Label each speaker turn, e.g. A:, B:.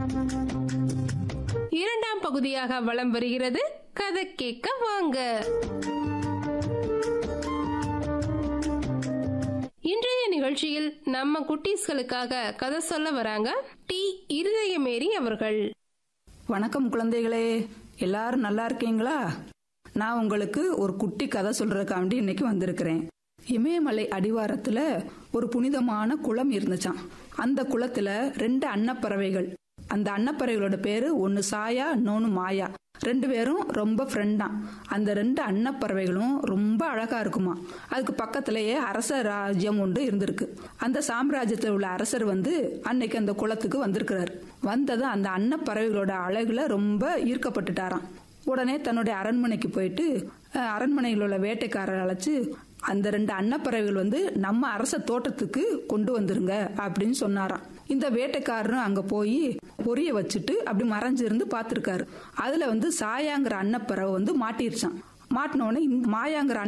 A: இரண்டாம் பகுதியாக வலம் வருகிறது கதை கேட்க வாங்க இன்றைய நிகழ்ச்சியில் நம்ம குட்டீஸ்களுக்காக கதை சொல்ல வராங்க டி இருதயமேரி அவர்கள்
B: வணக்கம் குழந்தைகளே எல்லாரும் நல்லா இருக்கீங்களா நான் உங்களுக்கு ஒரு குட்டி கதை சொல்றதுக்காண்டி இன்னைக்கு வந்திருக்கிறேன் இமயமலை அடிவாரத்துல ஒரு புனிதமான குளம் இருந்துச்சாம் அந்த குளத்துல ரெண்டு அன்னப்பறவைகள் அந்த அன்னப்பறவைகளோட பேரு ஒன்னு சாயா இன்னொன்னு மாயா ரெண்டு பேரும் ரொம்ப ஃப்ரெண்டாம் அந்த ரெண்டு அன்னப்பறவைகளும் ரொம்ப அழகா இருக்குமா அதுக்கு பக்கத்திலேயே அரச ராஜ்யம் ஒன்று இருந்திருக்கு அந்த சாம்ராஜ்யத்தில் உள்ள அரசர் வந்து அன்னைக்கு அந்த குளத்துக்கு வந்திருக்கிறார் வந்ததும் அந்த அன்னப்பறவைகளோட அழகுல ரொம்ப ஈர்க்கப்பட்டுட்டாராம் உடனே தன்னுடைய அரண்மனைக்கு போயிட்டு அஹ், அரண்மனையில் உள்ள வேட்டைக்காரரை அழைச்சு அந்த ரெண்டு அன்னப்பறவைகள் வந்து நம்ம அரச தோட்டத்துக்கு கொண்டு வந்துருங்க அப்படின்னு சொன்னாராம் இந்த வேட்டைக்காரரும் அங்க போய் பொரிய வச்சுட்டு அப்படி மறைஞ்சிருந்து பார்த்திருக்காரு அதுல வந்து சாயாங்கிற அன்னப்பறவை வந்து மாட்டிருச்சான் மாட்டின உடனே இந்த மாயாங்கிற